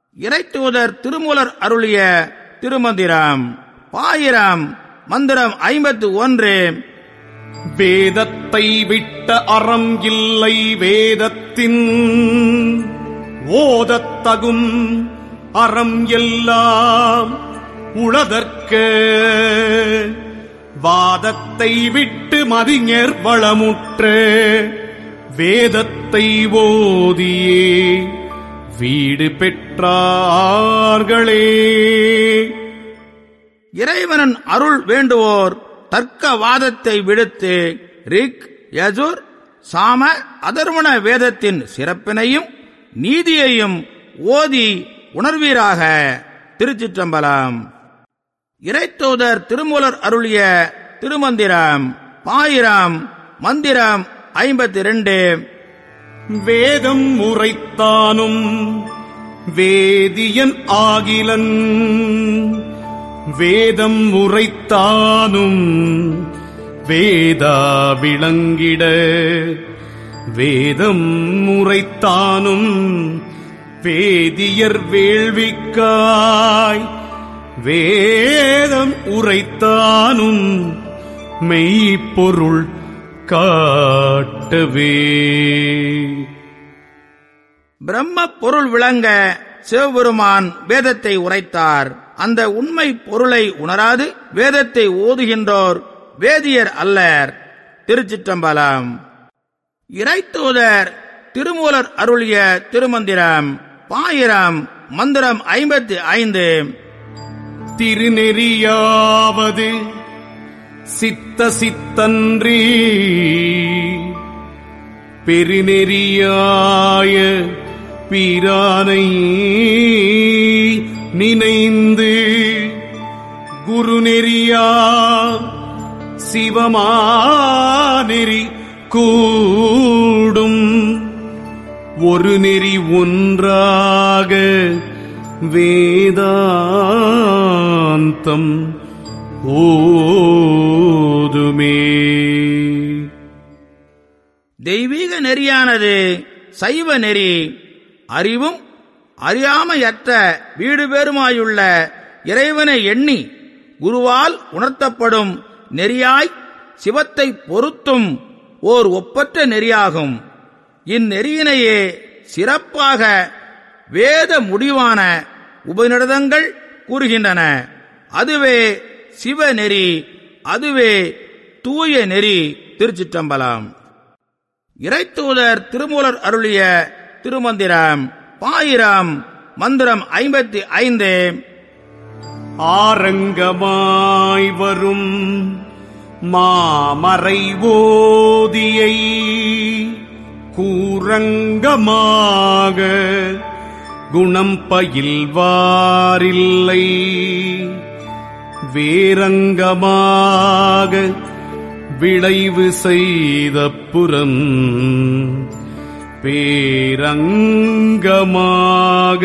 இறைத்தூதர் திருமூலர் அருளிய திருமந்திரம் பாயிரம் மந்திரம் ஐம்பத்து ஒன்று வேதத்தை விட்ட அறம் இல்லை வேதத்தின் ஓதத்தகும் அறம் எல்லாம் உளதற்க வாதத்தை விட்டு மதிஞர் வளமுற்ற வேதத்தை ஓதியே வீடு பெற்றார்களே இறைவனின் அருள் வேண்டுவோர் தர்க்கவாதத்தை விடுத்து ரிக் யஜுர் சாம அதர்வண வேதத்தின் சிறப்பினையும் நீதியையும் ஓதி உணர்வீராக திருச்சிற்றம்பலம் இறைத்தூதர் திருமூலர் அருளிய திருமந்திரம் பாயிரம் மந்திரம் ஐம்பத்தி ரெண்டு வேதம் உரைத்தானும் வேதியன் ஆகிலன் வேதம் உரைத்தானும் வேதா விளங்கிட வேதம் உரைத்தானும் வேதியர் வேள்விக்காய் வேதம் உரைத்தானும் மெய்ப்பொருள் காட்டவே பிரம்ம பொருள் விளங்க சிவபெருமான் வேதத்தை உரைத்தார் அந்த உண்மை பொருளை உணராது வேதத்தை ஓதுகின்றோர் வேதியர் அல்லர் திருச்சிற்றம்பலம் இறைத்தூதர் திருமூலர் அருளிய திருமந்திரம் பாயிரம் மந்திரம் ஐம்பத்தி ஐந்து திருநெறியாவது சித்த சித்தன்றி பெருநெறியாய பிரானை நினைந்து குருநெறியா சிவமாநெறி கூடும் ஒரு நெறி ஒன்றாக வேதாந்தம் ஓதுமே தெய்வீக நெறியானது சைவ நெறி அறிவும் அறியாமையற்ற வீடு பேருமாயுள்ள இறைவனை எண்ணி குருவால் உணர்த்தப்படும் நெறியாய் சிவத்தை பொருத்தும் ஓர் ஒப்பற்ற நெறியாகும் இந்நெறியினையே சிறப்பாக வேத முடிவான உபநிடதங்கள் கூறுகின்றன அதுவே சிவநெறி அதுவே தூய நெறி திருச்சிற்றம்பலம் இறைத்தூதர் திருமூலர் அருளிய திருமந்திரம் பாயிரம் மந்திரம் ஐம்பத்தி ஐந்து ஆரங்கமாய் வரும் மாமறை ஓதியை கூரங்கமாக குணம் பயில்வாரில்லை வேரங்கமாக விளைவு செய்த புறம் பேரங்கமாக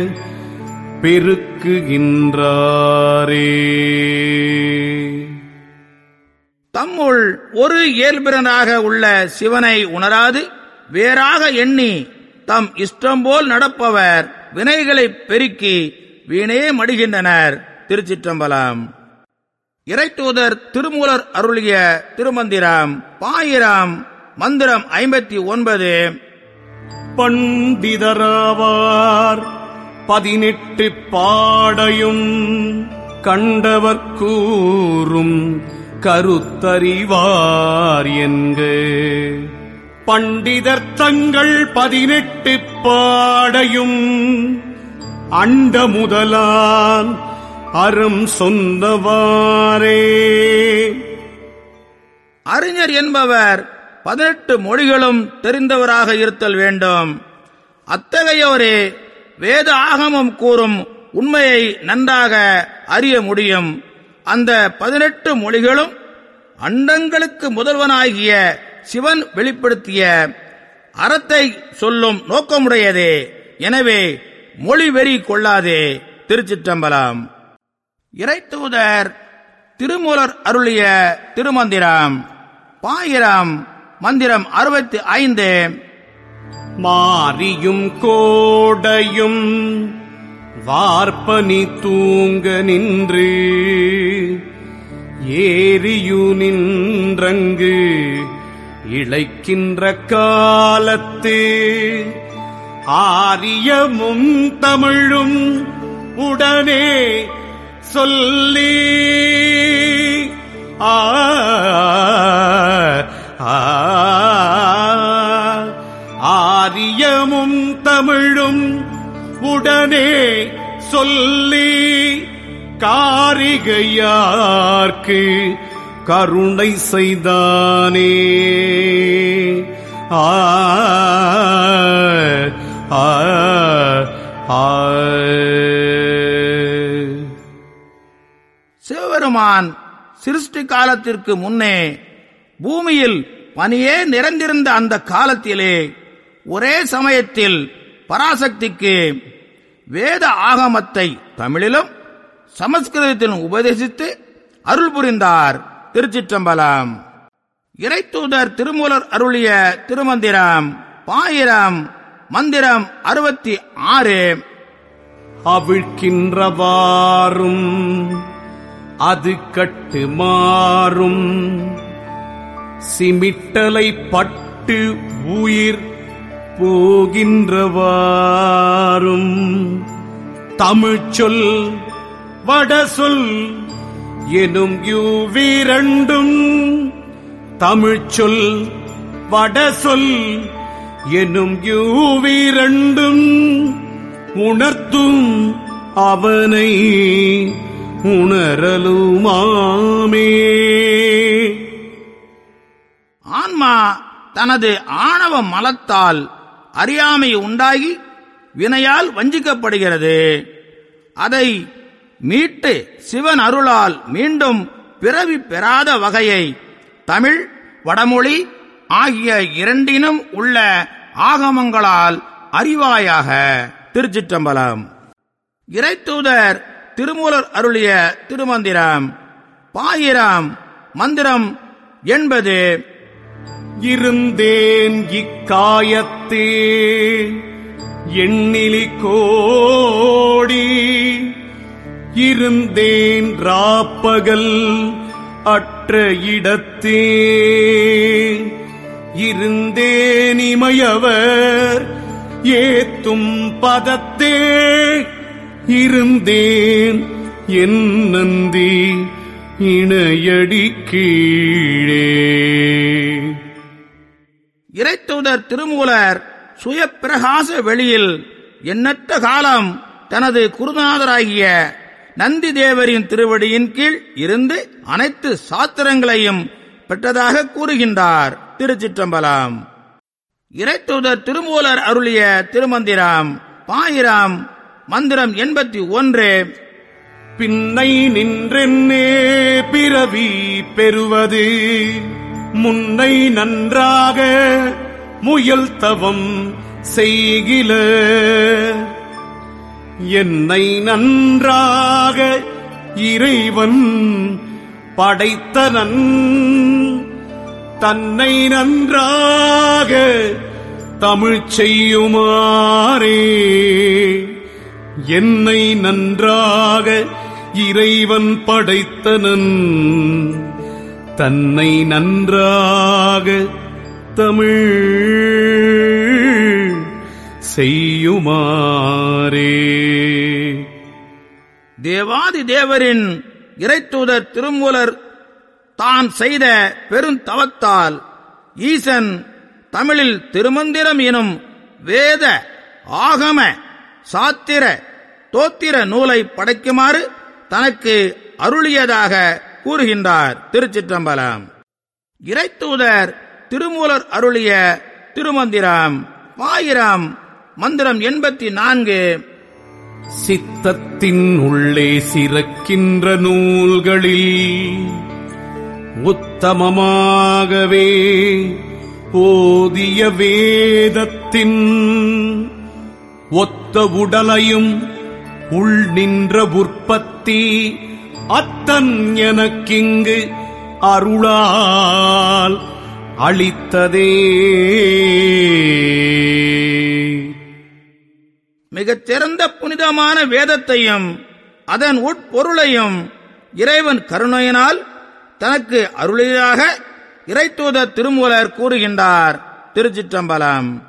பெருக்குகின்றாரே தம்முள் ஒரு இயல்பினராக உள்ள சிவனை உணராது வேறாக எண்ணி தம் இஷ்டம் போல் நடப்பவர் வினைகளை பெருக்கி வீணே மடிகின்றனர் திருச்சிற்றம்பலம் இறைத்தூதர் திருமூலர் அருளிய திருமந்திரம் பாயிரம் மந்திரம் ஐம்பத்தி ஒன்பது பண்டிதராவார் பதினெட்டு பாடையும் கண்டவர் கூறும் கருத்தறிவார் என்க பண்டிதர் தங்கள் பதினெட்டு பாடையும் அண்ட முதலான் அறம் சொந்தவாரே அறிஞர் என்பவர் பதினெட்டு மொழிகளும் தெரிந்தவராக இருத்தல் வேண்டும் அத்தகையோரே வேத ஆகமம் கூறும் உண்மையை நன்றாக அறிய முடியும் அந்த பதினெட்டு மொழிகளும் அண்டங்களுக்கு முதல்வனாகிய சிவன் வெளிப்படுத்திய அறத்தை சொல்லும் நோக்கமுடையதே எனவே மொழி வெறி கொள்ளாதே திருச்சிற்றம்பலம் இறைத்தூதர் திருமூலர் அருளிய திருமந்திரம் பாயிரம் மந்திரம் அறுபத்தி ஐந்து மாரியும் கோடையும் வார்ப்பனி தூங்க நின்று ஏரியு நின்றங்கு இழைக்கின்ற காலத்து ஆரியமும் தமிழும் உடனே சொல்லி ஆ ஆ, ஆரியமும் தமிழும் உடனே சொல்லி காரிகையார்க்கு கருணை செய்தானே ஆ ஆ ஆ சிவபெருமான் சிருஷ்டி காலத்திற்கு முன்னே பூமியில் பனியே நிறைந்திருந்த அந்த காலத்திலே ஒரே சமயத்தில் பராசக்திக்கு வேத ஆகமத்தை தமிழிலும் சமஸ்கிருதத்திலும் உபதேசித்து அருள் புரிந்தார் திருச்சிற்றம்பலம் இறைத்தூதர் திருமூலர் அருளிய திருமந்திரம் பாயிரம் மந்திரம் அறுபத்தி ஆறு அவிழ்க்கின்றவாறும் அது கட்டு மாறும் சிமிட்டலை பட்டு உயிர் போகின்றவாறும் தமிழ்ச்சொல் வடசொல் எனும் யுவிரண்டும் தமிழ்ச்சொல் வடசொல் எனும் யுவிரண்டும் உணர்த்தும் அவனை உணரலுமாமே ஆன்மா தனது ஆணவ மலத்தால் அறியாமை உண்டாகி வினையால் வஞ்சிக்கப்படுகிறது அதை மீட்டு சிவன் அருளால் மீண்டும் பிறவி பெறாத வகையை தமிழ் வடமொழி ஆகிய இரண்டினும் உள்ள ஆகமங்களால் அறிவாயாக திருச்சிற்றம்பலம் இறைத்தூதர் திருமூலர் அருளிய திருமந்திரம் பாயிரம் மந்திரம் என்பது இருந்தேன் இக்காயத்தே எண்ணிலி கோடி இருந்தேன் ராப்பகல் அற்ற இடத்தே இருந்தேன் இமையவர் ஏத்தும் பதத்தே இருந்தேன் என் நந்தி இணையடி கீழே இறைத்தூதர் திருமூலர் சுயப்பிரகாச வெளியில் எண்ணற்ற காலம் தனது குருநாதராகிய நந்தி தேவரின் திருவடியின் கீழ் இருந்து அனைத்து சாத்திரங்களையும் பெற்றதாக கூறுகின்றார் திருச்சிற்றம்பலம் இறைத்தூதர் திருமூலர் அருளிய திருமந்திரம் பாயிரம் மந்திரம் எண்பத்தி ஒன்று பின்னை நின்றென்னே பிறவி பெறுவது முன்னை நன்றாக முயல் தவம் செய்கில என்னை நன்றாக இறைவன் படைத்தனன் தன்னை நன்றாக தமிழ் செய்யுமாறே என்னை நன்றாக இறைவன் படைத்தனன் தன்னை நன்றாக தமிழ் செய்யுமாறே தேவாதி தேவரின் இறைத்தூதர் திருமூலர் தான் செய்த பெருந்தவத்தால் ஈசன் தமிழில் திருமந்திரம் எனும் வேத ஆகம சாத்திர தோத்திர நூலை படைக்குமாறு தனக்கு அருளியதாக கூறுகின்றார் திருச்சிற்றம்பலம் இறைத்தூதர் திருமூலர் அருளிய திருமந்திரம் ஆயிரம் மந்திரம் எண்பத்தி நான்கு சித்தத்தின் உள்ளே சிறக்கின்ற நூல்களில் உத்தமமாகவே ஓதிய வேதத்தின் ஒத்த உடலையும் உள் நின்ற உற்பத்தி அத்தன் எனக்கிங்கு அருளால் அளித்ததே மிகச் சிறந்த புனிதமான வேதத்தையும் அதன் உட்பொருளையும் இறைவன் கருணையினால் தனக்கு அருளியதாக இறைத்தூத திருமூலர் கூறுகின்றார் திருச்சிற்றம்பலம்